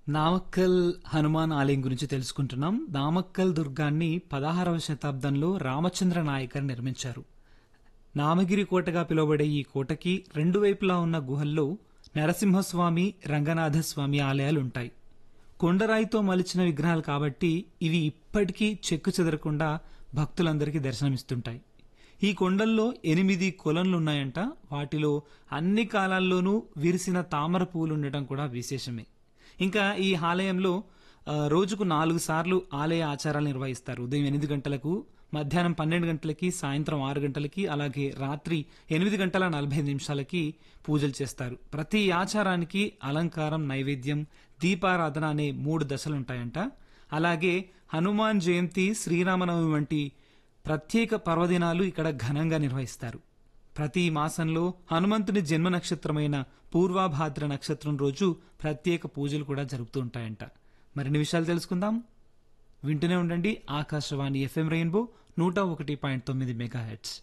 నామక్కల్ హనుమాన్ ఆలయం గురించి తెలుసుకుంటున్నాం నామక్కల్ దుర్గాన్ని పదహారవ శతాబ్దంలో రామచంద్ర నాయకర్ నిర్మించారు నామగిరి కోటగా పిలువబడే ఈ కోటకి రెండు వైపులా ఉన్న గుహల్లో నరసింహస్వామి రంగనాథస్వామి ఆలయాలుంటాయి కొండరాయితో మలిచిన విగ్రహాలు కాబట్టి ఇవి ఇప్పటికీ చెక్కు చెదరకుండా భక్తులందరికీ దర్శనమిస్తుంటాయి ఈ కొండల్లో ఎనిమిది కొలన్లున్నాయంట వాటిలో అన్ని కాలాల్లోనూ విరిసిన తామర పువ్వులు ఉండటం కూడా విశేషమే ఇంకా ఈ ఆలయంలో ఆ, రోజుకు నాలుగు సార్లు ఆలయ ఆచారాలు నిర్వహిస్తారు ఉదయం ఎనిమిది గంటలకు మధ్యాహ్నం పన్నెండు గంటలకి సాయంత్రం ఆరు గంటలకి అలాగే రాత్రి ఎనిమిది గంటల నలభై ఐదు నిమిషాలకి పూజలు చేస్తారు ప్రతి ఆచారానికి అలంకారం నైవేద్యం దీపారాధన అనే మూడు దశలుంటాయంట అలాగే హనుమాన్ జయంతి శ్రీరామనవమి వంటి ప్రత్యేక పర్వదినాలు ఇక్కడ ఘనంగా నిర్వహిస్తారు ప్రతి మాసంలో హనుమంతుని జన్మ నక్షత్రమైన పూర్వాభాద్ర నక్షత్రం రోజు ప్రత్యేక పూజలు కూడా జరుపుతూ ఉంటాయంట మరిన్ని విషయాలు తెలుసుకుందాం వింటూనే ఉండండి ఆకాశవాణి ఎఫ్ఎం రెయిన్బో నూట ఒకటి పాయింట్ తొమ్మిది మెగా హెడ్స్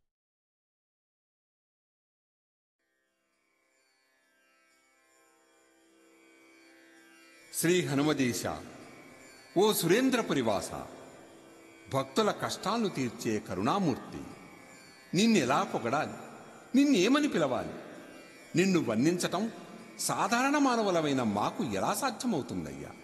శ్రీ హనుమదేశ ఓ సురేంద్ర పరివాస భక్తుల కష్టాలను తీర్చే కరుణామూర్తి నిన్నెలా పొగడాలి నిన్నేమని పిలవాలి నిన్ను వర్ణించటం సాధారణ మానవులమైన మాకు ఎలా సాధ్యమవుతుందయ్యా